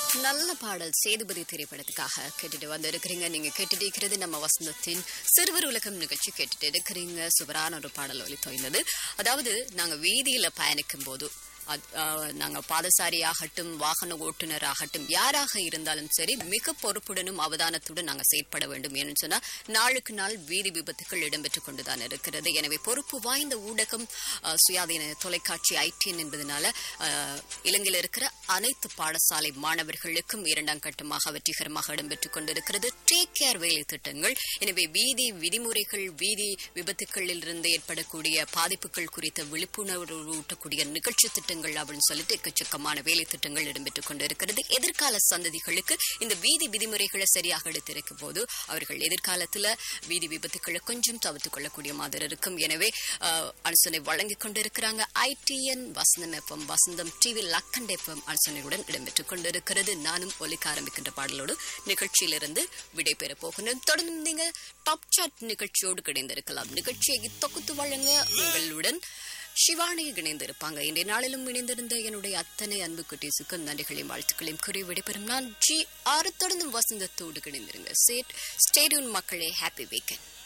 நல்ல பாடல் சேதுபதி திரைப்படத்துக்காக கேட்டுட்டு வந்திருக்கிறீங்க நீங்க கேட்டுட்டு இருக்கிறது நம்ம வசந்தத்தின் சிறுவர் உலகம் நிகழ்ச்சி கேட்டுட்டு இருக்கிறீங்க சுவரான ஒரு பாடல் ஒலி தோய்ந்தது அதாவது நாங்க வீதியில பயணிக்கும் போது அத்- ஆ, நாங்க பாதசாரியாகட்டும் வாகன ஓட்டுநராகட்டும் யாராக இருந்தாலும் சரி மிக பொறுப்புடனும் அவதானத்துடன் நாங்க செயற்பட வேண்டும் ஏன்னு சொன்னா நாளுக்கு நாள் வீதி விபத்துகள் இடம்பெற்றுக் கொண்டுதான் இருக்கிறது எனவே பொறுப்பு வாய்ந்த ஊடகம் ஆ, சுயாதீன தொலைக்காட்சி ஐடிஎன் என்பதனால ஆ, இலங்கையில் இருக்கிற அனைத்து பாடசாலை மாணவர்களுக்கும் இரண்டாம் கட்டமாக வெற்றிகரமாக இடம்பெற்றுக் கொண்டிருக்கிறது டேக் கேர் வேலை திட்டங்கள் எனவே வீதி விதிமுறைகள் வீதி விபத்துகளில் இருந்து ஏற்படக்கூடிய பாதிப்புகள் குறித்த விழிப்புணர்வு ஊட்டக்கூடிய நிகழ்ச்சி திட்டங்கள் அப்படின்னு சொல்லிட்டு எக்கச்சக்கமான வேலை திட்டங்கள் இடம்பெற்றுக் கொண்டிருக்கிறது எதிர்கால சந்ததிகளுக்கு இந்த வீதி விதிமுறைகளை சரியாக எடுத்திருக்கும் போது அவர்கள் எதிர்காலத்துல வீதி விபத்துக்களை கொஞ்சம் தவிர்த்துக் கொள்ளக்கூடிய மாதிரி இருக்கும் எனவே ஆஹ், அனுசனை வழங்கிக் கொண்டிருக்கிறாங்க ITN Vasantham FM Vasantham TV லக்கண்ட் எஃப்எம் அனுசனையுடன் இடம்பெற்றுக் கொண்டிருக்கிறது நானும் ஒலிக்க ஆரம்பிக்கின்ற பாடலோடு நிகழ்ச்சியிலிருந்து விடைபெற போகிறேன் தொடர்ந்து நீங்க டாப் சாட் நிகழ்ச்சியோடு கிடைந்திருக்கலாம் நிகழ்ச்சியை தொகுத்து வழங்க உங்களுடன் சிவானி இணைந்திருப்பாங்க இன்றைய நாளிலும் இணைந்திருந்த என்னுடைய அத்தனை அன்பு குட்டீஸுக்கு நன்றிகளையும் வாழ்த்துக்களையும் கூறி விடைபெறும் நான் ஜி ஆறு தொடர்ந்து வசந்தத்தோடு இணைந்திருங்க ஸ்டேடியூன் மக்களே ஹாப்பி வீக்கெண்ட்